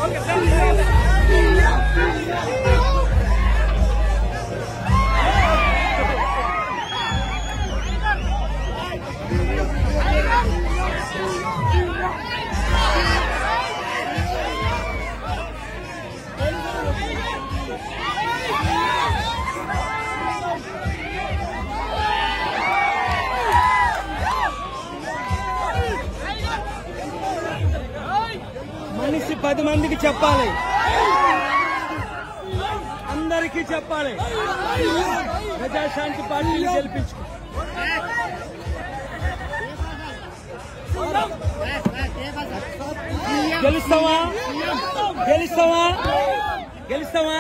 మనిషి పది మందికి చెప్పాలి అందరికీ చెప్పాలి ప్రజాశాంతి పార్టీని గెలిపించుకో గెలుస్తావా గెలుస్తావా గెలుస్తావా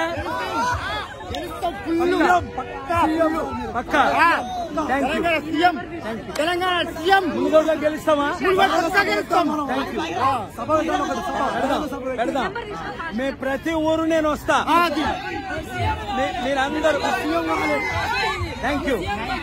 పక్క thank you Telangana CM Telangana CM ముందుగా గెలుస్తావా పక్కా గెలుస్తాం థ్యాంక్ యూ పెడదాం పెడదాం మేము ప్రతి ఊరు నేను వస్తా మీ- మీరందరూ థ్యాంక్ యూ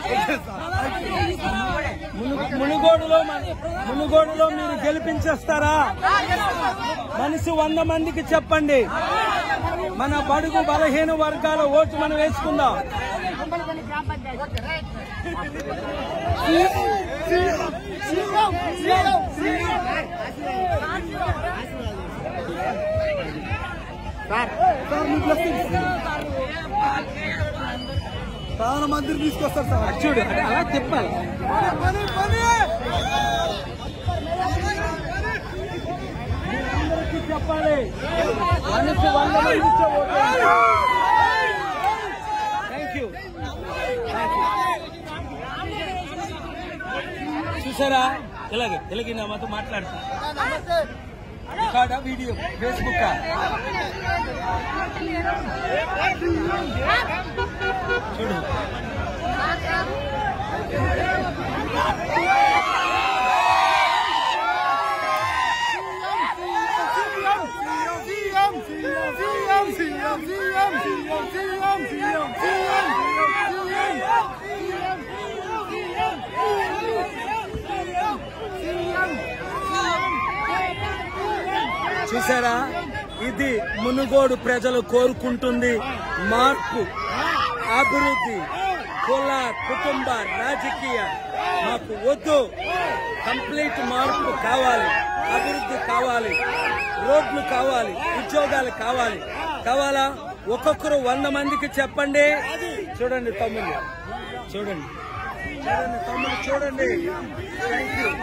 మును- మునుగోడులో మన- మునుగోడులో మీరు గెలిపించేస్తారా మనిషి వంద మందికి చెప్పండి మన బడుగు బలహీన వర్గాల ఓటు మనం వేసుకుందాం చాలా మందిని తీసుకొస్తారు సార్ చూడు అంటే అలా తిప్పాలి అందరికీ చెప్పాలి మనిషి వంద మందికి థ్యాంక్ యూ చూసారా ఇలాగే ఇలాగే నా మాతో మాట్లాడుతా రికార్డా వీడియో ఫేస్బుక్ చూడు చూసారా ఇది మునుగోడు ప్రజలు కోరుకుంటుంది మార్పు అభివృద్ధి కుల కుటుంబ రాజకీయ మాకు వద్దు కంప్లీట్ మార్పు కావాలి అభివృద్ధి కావాలి రోడ్లు కావాలి ఉద్యోగాలు కావాలి కావాలా ఒక్కొక్కరు వంద మందికి చెప్పండి చూడండి తమ్ముళ్ళు చూడండి చూడండి తమ్ముళ్ళు చూడండి thank you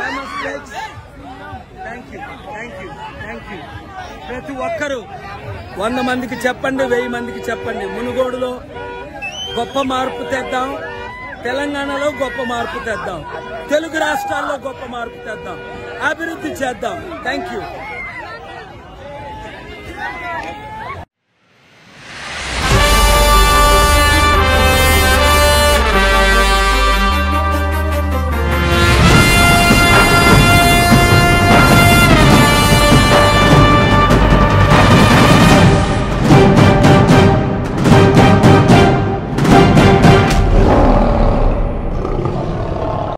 thank you thank you thank you ప్రతి ఒక్కరూ వంద మందికి చెప్పండి వెయ్యి మందికి చెప్పండి మునుగోడులో గొప్ప మార్పు తెద్దాం తెలంగాణలో గొప్ప మార్పు తెద్దాం తెలుగు రాష్ట్రాల్లో గొప్ప మార్పు తెద్దాం అభివృద్ధి చేద్దాం థ్యాంక్ యూ